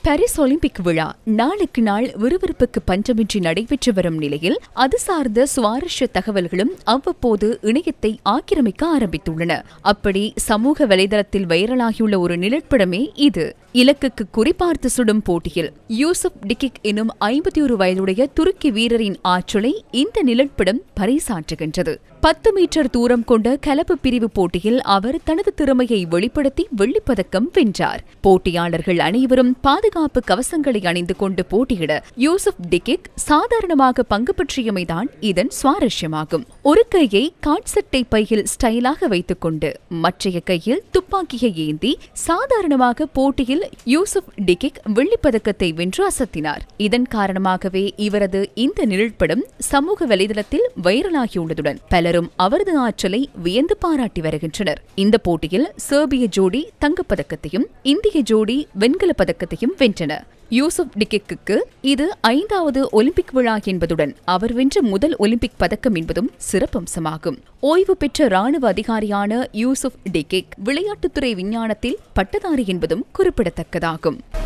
Paris Olympic விழா நாளுக்கு நாள் விறுவிறுப்புக்கு பஞ்சமின்றி நடைபெற்று வரும் நிலையில் அது சார்ந்த சுவாரஸ்ய தகவல்களும் அவ்வப்போது இணையத்தை ஆக்கிரமிக்க ஆரம்பித்துள்ளன அப்படி சமூக வலைதளத்தில் வைரலாகியுள்ள ஒரு நிழற்படமே இது இலக்குக்கு குறிப்பார்த்து சுடும் போட்டியில் யூசுப் டிகிக் எனும் ஐம்பத்தி ஒரு வயதுடைய துருக்கி வீரரின் ஆற்றலை இந்த நிழற்படம் பறைசாற்றுகின்றது பத்து மீட்டர் தூரம் கொண்ட கலப்பு பிரிவு போட்டியில் அவர் தனது திறமையை வெளிப்படுத்தி வெள்ளிப்பதக்கம் வென்றார் போட்டியாளர்கள் அனைவரும் பாதுகாப்பு கவசங்களை அணிந்து கொண்டு போட்டியிட யூசுப் டிகிக் சாதாரணமாக பங்கு பற்றியமைதான் இதன் சுவாரஸ்யமாகும் ஒரு கையை காட்சட்டை பையில் ஸ்டைலாக வைத்துக் கொண்டு மற்றைய கையில் துப்பாக்கியை ஏந்தி சாதாரணமாக போட்டியில் யூசுப் டிகிக் வெள்ளிப்பதக்கத்தை வென்று அசத்தினார் இதன் காரணமாகவே இவரது இந்த நிழற்படம் சமூக வலைதளத்தில் வைரலாகியுள்ளதுடன் பலரும் அவரது ஆற்றலை வியந்து பாராட்டி வருகின்றனர் இந்த போட்டியில் சேர்பிய ஜோடி தங்கப்பதக்கத்தையும் இந்திய ஜோடி வெண்கலப் பதக்கத்தையும் வென்றன யூசுப் டிகிக்கு இது ஐந்தாவது ஒலிம்பிக் விழா என்பதுடன் அவர் வென்ற முதல் ஒலிம்பிக் பதக்கம் என்பதும் சிறப்பம்சமாகும் ஓய்வு பெற்ற ராணுவ அதிகாரியான யூசுப் டிகிக் விளையாட்டுத்துறை விஞ்ஞானத்தில் பட்டதாரி என்பதும் குறிப்பிடத்தக்கதாகும்